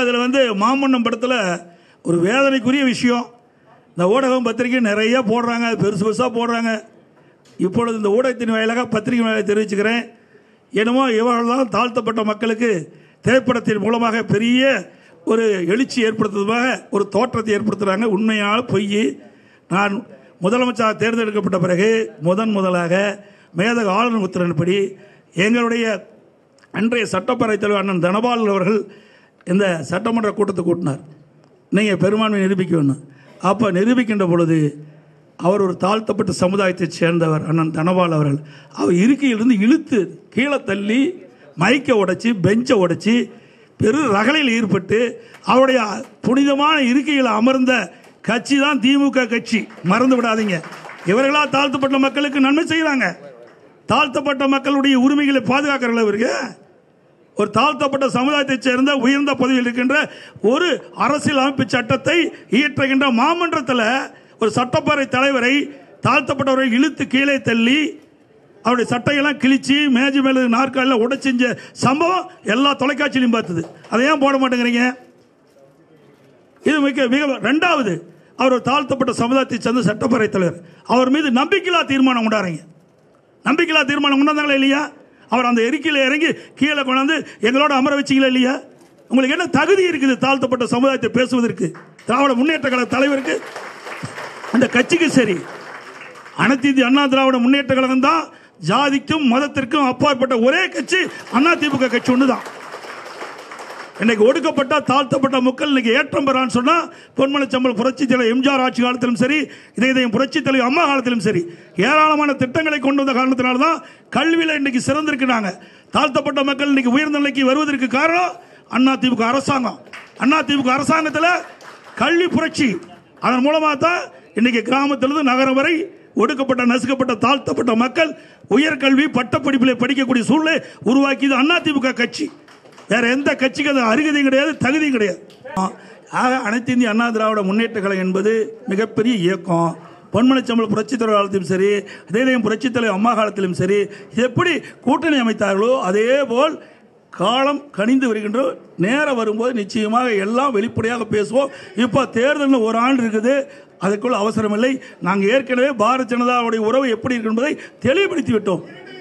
அதில் வந்து மாமன்னம் படத்தில் ஒரு வேதனைக்குரிய விஷயம் இந்த ஊடகம் பத்திரிக்கை நிறைய போடுறாங்க பெருசு பெருசாக போடுறாங்க இப்பொழுது இந்த ஊடகத்தின் வாயிலாக பத்திரிகை வாயிலாக தெரிவிச்சுக்கிறேன் என்னமோ இவர்கள் தான் தாழ்த்தப்பட்ட மக்களுக்கு திரைப்படத்தின் மூலமாக பெரிய ஒரு எழுச்சி ஏற்படுத்துவதாக ஒரு தோற்றத்தை ஏற்படுத்துகிறாங்க உண்மையான பொய் நான் முதலமைச்சராக தேர்ந்தெடுக்கப்பட்ட பிறகு முதன் முதலாக மேதக ஆளுநர் உத்தரவின்படி எங்களுடைய அன்றைய சட்டப்பேரவைத் தலைவர் அண்ணன் தனபால் அவர்கள் இந்த சட்டமன்ற கூட்டத்தை கூட்டினார் நீங்கள் பெரும்பான்மை நிரூபிக்க வேணும் அப்போ நிரூபிக்கின்ற பொழுது அவர் ஒரு தாழ்த்தப்பட்ட சமுதாயத்தைச் சேர்ந்தவர் அண்ணன் தனபால் அவர்கள் அவர் இருக்கையிலிருந்து இழுத்து கீழே தள்ளி மைக்கை உடைச்சி பெஞ்சை உடைச்சி பெரு ரகலையில் ஈடுபட்டு அவருடைய புனிதமான இருக்கையில் அமர்ந்த கட்சி தான் திமுக கட்சி மறந்து விடாதீங்க இவர்களா தாழ்த்தப்பட்ட மக்களுக்கு நன்மை செய்கிறாங்க தாழ்த்தப்பட்ட மக்களுடைய உரிமைகளை பாதுகாக்கிறார்கள் இவருக்கு ஒரு தாழ்த்தப்பட்ட சமுதாயத்தைச் சேர்ந்த உயர்ந்த பதவியில் இருக்கின்ற ஒரு அரசியல் அமைப்பு சட்டத்தை இயற்றுகின்ற மாமன்றத்தில் ஒரு சட்டப்பேரவை தலைவரை தாழ்த்தப்பட்டவரை இழுத்து கீழே தள்ளி அவருடைய சட்டையெல்லாம் கிழிச்சு மேஜை மேல நாற்காலில் உடைச்சிஞ்ச சம்பவம் எல்லா தொலைக்காட்சியிலையும் பார்த்தது அதை ஏன் போட மாட்டேங்கிறீங்க இது மிக மிக ரெண்டாவது அவர் ஒரு தாழ்த்தப்பட்ட சமுதாயத்தை சேர்ந்த சட்டப்பேரவை தலைவர் அவர் மீது நம்பிக்கையில்லா தீர்மானம் கொண்டாடுறீங்க நம்பிக்கையில்லா தீர்மானம் கொண்டாந்தாங்களா இல்லையா அவர் அந்த எரிக்கையில் இறங்கி கீழே கொண்டாந்து எங்களோட அமர வச்சிங்களா இல்லையா உங்களுக்கு என்ன தகுதி இருக்குது தாழ்த்தப்பட்ட சமுதாயத்தை பேசுவதற்கு திராவிட முன்னேற்ற கழக தலைவருக்கு அந்த கட்சிக்கு சரி அனைத்து இந்திய அண்ணா திராவிட முன்னேற்ற கழகம் தான் ஜாதிக்கும் மதத்திற்கும் அப்பாற்பட்ட ஒரே கட்சி அண்ணா திமுக கட்சி ஒன்று தான் இன்னைக்கு ஒடுக்கப்பட்ட தாழ்த்தப்பட்ட மக்கள் இன்னைக்கு ஏற்றம் பெறான்னு சொன்னா பொன்மலை சம்பல் புரட்சி தலைவர் எம்ஜிஆர் ஆட்சி காலத்திலும் சரி இதே இதயம் புரட்சி தலைவர் அம்மா காலத்திலும் சரி ஏராளமான திட்டங்களை கொண்டு வந்த காரணத்தினால தான் கல்வியில் இன்னைக்கு சிறந்திருக்கிறாங்க தாழ்த்தப்பட்ட மக்கள் இன்னைக்கு உயர்ந்த நிலைக்கு வருவதற்கு காரணம் அண்ணா திமுக அரசாங்கம் அண்ணா திமுக அரசாங்கத்தில் கல்வி புரட்சி அதன் மூலமாக தான் இன்னைக்கு கிராமத்திலிருந்து நகரம் வரை ஒடுக்கப்பட்ட நசுக்கப்பட்ட தாழ்த்தப்பட்ட மக்கள் உயர்கல்வி பட்டப்படிப்பில் படிக்கக்கூடிய சூழ்நிலை உருவாக்கியது அண்ணா திமுக கட்சி வேற எந்த கட்சிக்கு அது அருகதையும் கிடையாது தகுதியும் கிடையாது ஆக அனைத்து இந்திய அண்ணா திராவிட முன்னேற்ற கழகம் என்பது மிகப்பெரிய இயக்கம் பொன்மலைச்சம்பளம் புரட்சித் தலைவர் காலத்திலும் சரி அதேதயம் புரட்சித் தலைவர் அம்மா காலத்திலும் சரி எப்படி கூட்டணி அமைத்தார்களோ அதே போல் காலம் கனிந்து வருகின்ற நேரம் வரும்போது நிச்சயமாக எல்லாம் வெளிப்படையாக பேசுவோம் இப்போ தேர்தல் ஒரு ஆண்டு இருக்குது அதுக்குள்ள அவசரமில்லை நாங்கள் ஏற்கனவே பாரத் ஜனதாவுடைய உறவு எப்படி இருக்கு என்பதை தெளிவுபடுத்தி விட்டோம்